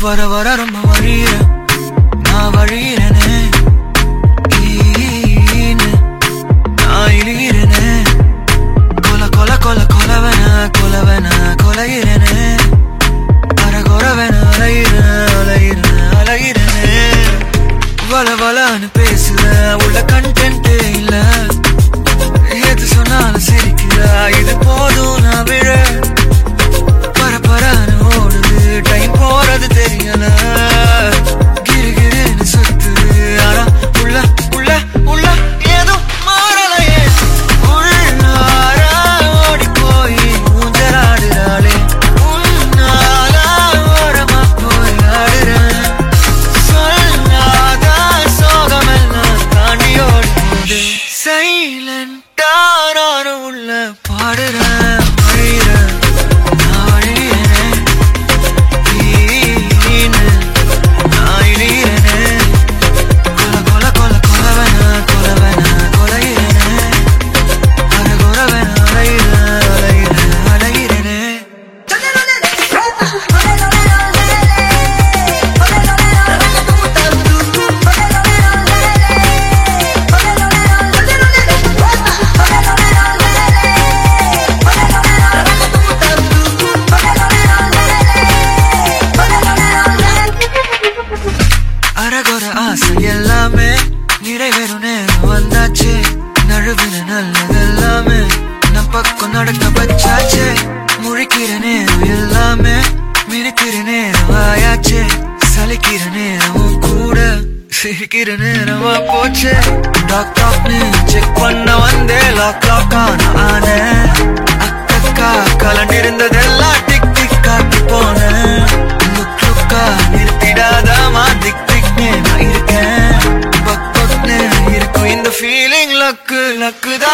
வர வர ரொம்ப வழியிற நான் வழியிறனே ஈன்னு நான் இழியிறனே கொல கொல கொல கொலவன கொலவன கொலையிறனே அரகொரவன அலையிறேன் அலையிறேன் அலையிறனே வல வலன்னு பேசுற உள்ள கண்டென்ட் இல்ல எது சொன்னாலும் சிரிக்கிற இது போதும் நான் விழ பரபரன்னு ஓடுது டைம் போறது தெரியல கிரு கிருன்னு சுத்துது ஆனா உள்ள உள்ள உள்ள ஏதும் மாறலையே உள்ளார ஓடி போய் ஊஞ்சலாடுறாளே உன்னால ஓரமா போய் ஆடுறேன் சொல்லாத சோகமெல்லாம் தாண்டி ஓடி போகுது சைலண்டா நானும் உள்ள பாடுறேன் வழியிறேன் நான் வழியிறேன் ஈன்னு நான் இழியிறேனே கொல கொல கொல கொலவன கொலவன கொலையிறேனே அரகொரவன அலையிறேன் அலையிறேன் அலையிறேனே அரகொர ஆசை எல்லாமே நிறைவேறும் நேரம் வந்தாச்சு நழுவின நல்லதெல்லாமே நம் பக்கம் நடக்க வச்சாச்சு முழிக்கிற நேரம் எல்லாமே மினுக்கிற நேரம் ஆயாச்சு சலிக்கிற நேரமும் கூட சிரிக்கிற நேரமா போச்சு டாக் டாக்னு செக் பண்ண வந்தே லாக் லாக் ஆன ஆனே அக்கக்கா கலண்டிருந்ததெல்லாம் டிக் டிக் காட்டி போனேன் லுக் லுக்கா நிறுத்திடாதாமா திக் திக்னே நான் இருக்கேன் பக் பக்னே இருக்கும் இந்த ஃபீலிங் லக்கு லக்கு தான்